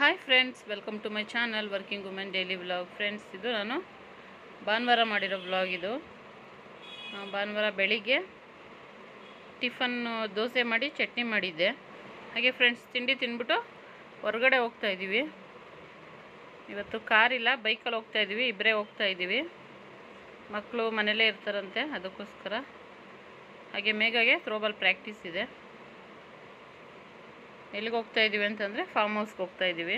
hi friends welcome to my channel working women daily vlog friends ಇದು ನಾನು ಭಾನುವಾರ ಮಾಡಿರೋ ವ್ಲಾಗ್ ಇದು ಆ, ಭಾನುವಾರ ಬೆಳಿಗ್ಗೆ ಟಿಫನ್ ದೋಸೆ ಮಾಡಿ ಚಟ್ನಿ ಮಾಡಿದ್ದೆ ಹಾಗೆ ಫ್ರೆಂಡ್ಸ್ ತಿಂಡಿ ತಿಂದ್ಬಿಟ್ಟು ಹೊರಗಡೆ ಹೋಗ್ತಾ ಇದ್ದೀವಿ ಇವತ್ತು ಕಾರಿಲ್ಲ ಬೈಕಲ್ಲಿ ಹೋಗ್ತಾ ಇದ್ದೀವಿ ಇಬ್ಬರೇ ಹೋಗ್ತಾ ಇದ್ದೀವಿ ಮಕ್ಕಳು ಮನೇಲೇ ಇರ್ತಾರಂತೆ ಅದಕ್ಕೋಸ್ಕರ ಹಾಗೆ ಮೇಘಗೆ ಥ್ರೋಬಾಲ್ ಪ್ರಾಕ್ಟೀಸ್ ಇದೆ ಎಲ್ಲಿಗೆ ಹೋಗ್ತಾ ಇದ್ದೀವಿ ಅಂತಂದರೆ ಫಾರ್ಮ್ ಹೌಸ್ಗೆ ಹೋಗ್ತಾ ಇದ್ದೀವಿ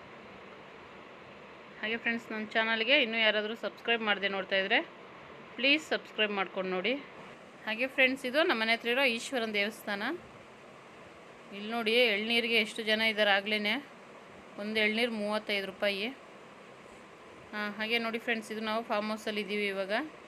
ಹಾಗೆ ಫ್ರೆಂಡ್ಸ್ ನನ್ನ ಚಾನಲ್ಗೆ ಇನ್ನೂ ಯಾರಾದರೂ ಸಬ್ಸ್ಕ್ರೈಬ್ ಮಾಡದೆ ನೋಡ್ತಾ ಇದ್ದರೆ ಪ್ಲೀಸ್ ಸಬ್ಸ್ಕ್ರೈಬ್ ಮಾಡ್ಕೊಂಡು ನೋಡಿ ಹಾಗೆ ಫ್ರೆಂಡ್ಸ್ ಇದು ನಮ್ಮ ಮನೆ ಹತ್ರ ಇರೋ ಈಶ್ವರನ ದೇವಸ್ಥಾನ ಇಲ್ಲಿ ನೋಡಿ ಎಳ್ನೀರಿಗೆ ಎಷ್ಟು ಜನ ಇದ್ದಾರೆ ಆಗ್ಲೇ ಒಂದು ಎಳ್ನೀರು ಮೂವತ್ತೈದು ರೂಪಾಯಿ ಹಾಂ ಹಾಗೆ ನೋಡಿ ಫ್ರೆಂಡ್ಸ್ ಇದು ನಾವು ಫಾರ್ಮ್ ಹೌಸಲ್ಲಿ ಇದ್ದೀವಿ ಇವಾಗ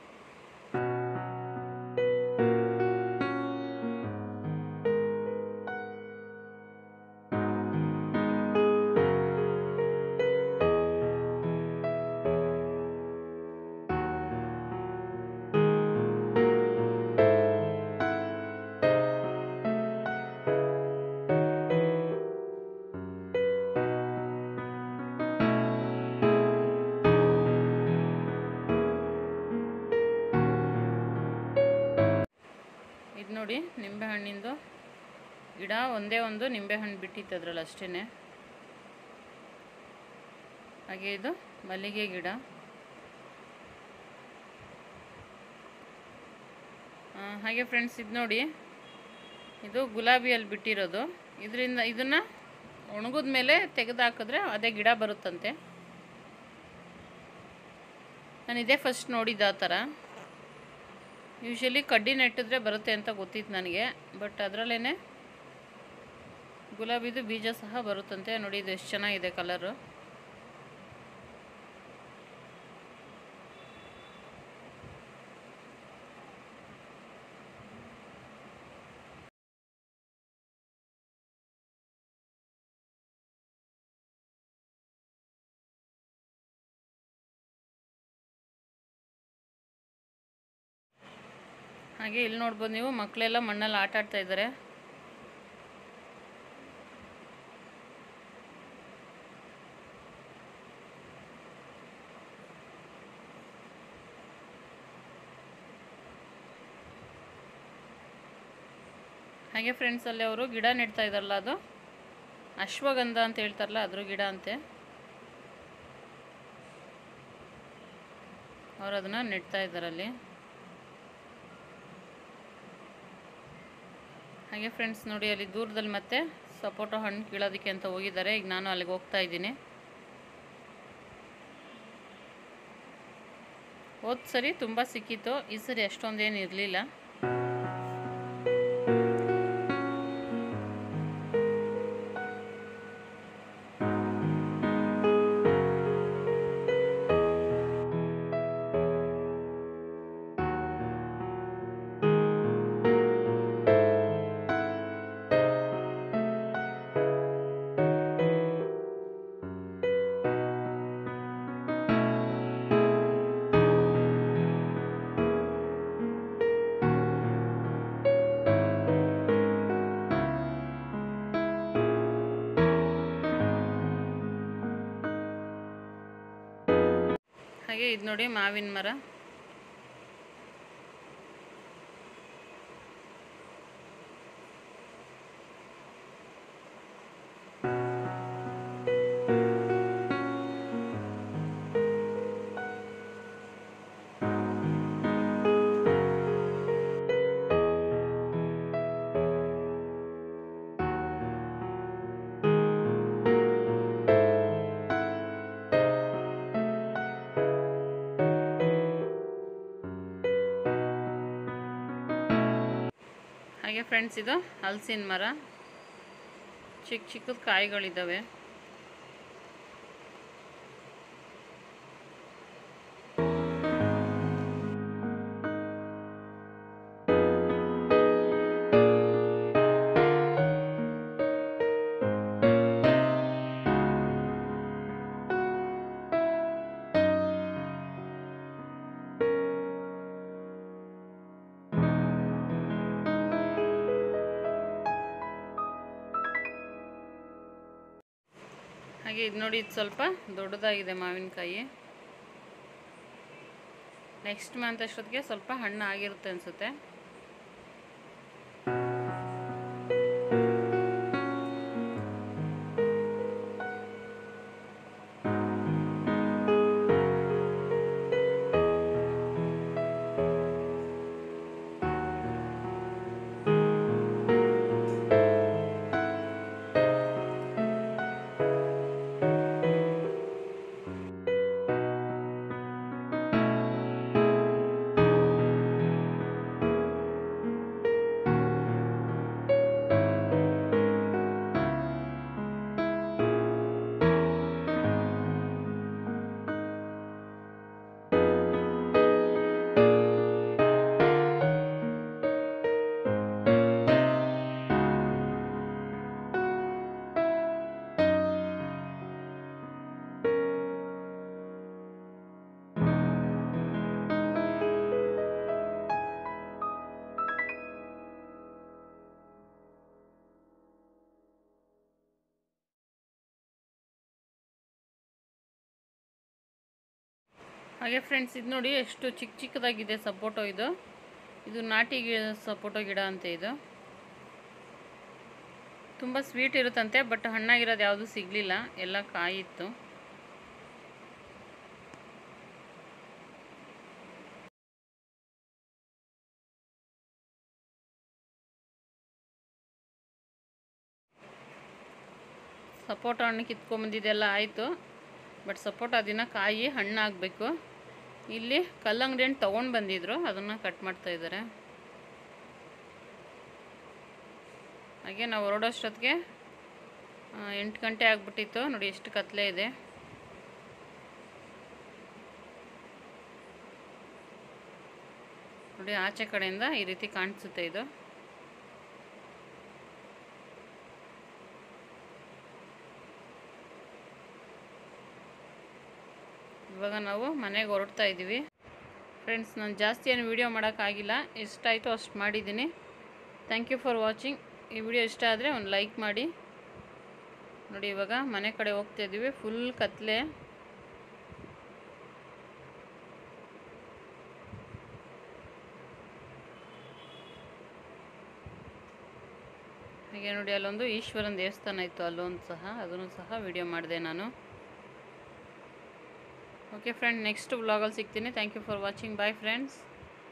ಇದು ನೋಡಿ ನಿಂಬೆಹಣ್ಣಿಂದು ಗಿಡ ಒಂದೇ ಒಂದು ನಿಂಬೆಹಣ್ಣು ಬಿಟ್ಟಿತ್ತು ಅದ್ರಲ್ಲಿ ಅಷ್ಟೇ ಹಾಗೆ ಇದು ಮಲ್ಲಿಗೆ ಗಿಡ ಆ, ಹಾಗೆ ಫ್ರೆಂಡ್ಸ್ ಇದು ನೋಡಿ ಇದು ಗುಲಾಬಿಯಲ್ಲಿ ಬಿಟ್ಟಿರೋದು ಇದರಿಂದ ಇದನ್ನು ಒಣಗಿದ ಮೇಲೆ ತೆಗೆದು ಹಾಕಿದ್ರೆ ಅದೇ ಗಿಡ ಬರುತ್ತಂತೆ ನಾನು ಇದೇ ಫಸ್ಟ್ ನೋಡಿದ್ದು ಆ ಥರ ಯೂಶಲಿ ಕಡ್ಡಿ ನೆಟ್ಟಿದ್ರೆ ಬರುತ್ತೆ ಅಂತ ಗೊತ್ತಿತ್ತು ನನಗೆ ಬಟ್ ಅದರಲ್ಲೇ ಗುಲಾಬಿದು ಬೀಜ ಸಹ ಬರುತ್ತಂತೆ ನೋಡಿ ಇದು ಎಷ್ಟು ಚೆನ್ನಾಗಿದೆ ಕಲರು ಹಾಗೆ ಇಲ್ಲಿ ನೋಡ್ಬೋದು ನೀವು ಮಕ್ಕಳೆಲ್ಲ ಮಣ್ಣಲ್ಲಿ ಆಟ ಆಡ್ತಾ ಇದ್ದಾರೆ ಹಾಗೆ ಫ್ರೆಂಡ್ಸ್ ಅಲ್ಲಿ ಅವರು ಗಿಡ ನೆಡ್ತಾ ಇದ್ದಾರಲ್ಲ ಅದು ಅಶ್ವಗಂಧ ಅಂತ ಹೇಳ್ತಾರಲ್ಲ ಅದ್ರ ಗಿಡ ಅಂತೆ ಅವ್ರು ಅದನ್ನು ನೆಡ್ತಾ ಇದ್ದಾರಲ್ಲಿ ಹಾಗೆ ಫ್ರೆಂಡ್ಸ್ ನೋಡಿ ಅಲ್ಲಿ ದೂರದಲ್ಲಿ ಮತ್ತೆ ಸಪೋಟೊ ಹಣ್ಣು ಕೀಳೋದಕ್ಕೆ ಅಂತ ಹೋಗಿದ್ದಾರೆ ಈಗ ನಾನು ಅಲ್ಲಿಗೆ ಹೋಗ್ತಾ ಇದ್ದೀನಿ ಹೋದ ಸರಿ ತುಂಬ ಸಿಕ್ಕಿತ್ತು ಈ ಸರಿ ಅಷ್ಟೊಂದೇನು ಇರಲಿಲ್ಲ ಹಾಗೆ ಇದು ನೋಡಿ ಮಾವಿನ ಮರ ಹಾಗೆ ಫ್ರೆಂಡ್ಸ್ ಇದು ಹಲಸಿನ ಮರ ಚಿಕ್ಕ ಚಿಕ್ಕದ ಕಾಯಿಗಳಿದ್ದಾವೆ ಹಾಗೆ ಇದು ನೋಡಿ ಇದು ಸ್ವಲ್ಪ ದೊಡ್ಡದಾಗಿದೆ ಮಾವಿನಕಾಯಿ ನೆಕ್ಸ್ಟ್ ಮಂತ್ ಅಷ್ಟೊತ್ತಿಗೆ ಸ್ವಲ್ಪ ಹಣ್ಣು ಆಗಿರುತ್ತೆ ಅನಿಸುತ್ತೆ ಹಾಗೆ ಫ್ರೆಂಡ್ಸ್ ಇದು ನೋಡಿ ಎಷ್ಟು ಚಿಕ್ಕ ಚಿಕ್ಕದಾಗಿದೆ ಸಪೋಟೊ ಇದು ಇದು ನಾಟಿ ಗಿ ಸಪೋಟೊ ಗಿಡ ಅಂತೆ ಇದು ತುಂಬ ಸ್ವೀಟ್ ಇರುತ್ತಂತೆ ಬಟ್ ಹಣ್ಣಾಗಿರೋದು ಯಾವುದು ಸಿಗಲಿಲ್ಲ ಎಲ್ಲ ಕಾಯಿತ್ತು ಸಪೋಟ ಹಣ್ಣು ಕಿತ್ಕೊಂಬಂದಿದ್ದೆಲ್ಲ ಆಯಿತು ಬಟ್ ಸಪೋಟ ದಿನ ಕಾಯಿ ಹಣ್ಣಾಗಬೇಕು ಇಲ್ಲಿ ಕಲ್ಲಂಗಡಿ ಹಣ್ಣು ತೊಗೊಂಡು ಬಂದಿದ್ರು ಅದನ್ನು ಕಟ್ ಮಾಡ್ತಾ ಇದ್ದಾರೆ ಹಾಗೆ ನಾವು ಹೊರಡೋಷ್ಟೊತ್ತಿಗೆ ಎಂಟು ಗಂಟೆ ಆಗಿಬಿಟ್ಟಿತ್ತು ನೋಡಿ ಎಷ್ಟು ಕತ್ಲೆ ಇದೆ ನೋಡಿ ಆಚೆ ಕಡೆಯಿಂದ ಈ ರೀತಿ ಕಾಣಿಸುತ್ತೆ ಇದು ಇವಾಗ ನಾವು ಮನೆಗೆ ಹೊರಡ್ತಾ ಇದ್ದೀವಿ ಫ್ರೆಂಡ್ಸ್ ನಾನು ಜಾಸ್ತಿ ಏನು ವೀಡಿಯೋ ಮಾಡೋಕ್ಕಾಗಿಲ್ಲ ಎಷ್ಟಾಯಿತು ಅಷ್ಟು ಮಾಡಿದ್ದೀನಿ ಥ್ಯಾಂಕ್ ಯು ಫಾರ್ ವಾಚಿಂಗ್ ಈ ವಿಡಿಯೋ ಇಷ್ಟ ಆದರೆ ಒಂದು ಲೈಕ್ ಮಾಡಿ ನೋಡಿ ಇವಾಗ ಮನೆ ಕಡೆ ಹೋಗ್ತಾ ಇದ್ದೀವಿ ಫುಲ್ ಕತ್ಲೆ ಹಾಗೆ ನೋಡಿ ಅಲ್ಲೊಂದು ಈಶ್ವರನ ದೇವಸ್ಥಾನ ಇತ್ತು ಅಲ್ಲೊಂದು ಸಹ ಅದನ್ನು ಸಹ ವಿಡಿಯೋ ಮಾಡಿದೆ ನಾನು ಓಕೆ ಫ್ರೆಂಡ್ ನೆಕ್ಸ್ಟ್ ವ್ಲಾಗಲ್ಲಿ ಸಿಗ್ತೀನಿ thank you for watching bye friends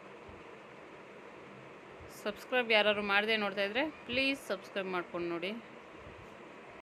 subscribe ಯಾರು ಮಾಡದೆ ನೋಡ್ತಾ ಇದ್ದರೆ ಪ್ಲೀಸ್ ಸಬ್ಸ್ಕ್ರೈಬ್ ಮಾಡ್ಕೊಂಡು ನೋಡಿ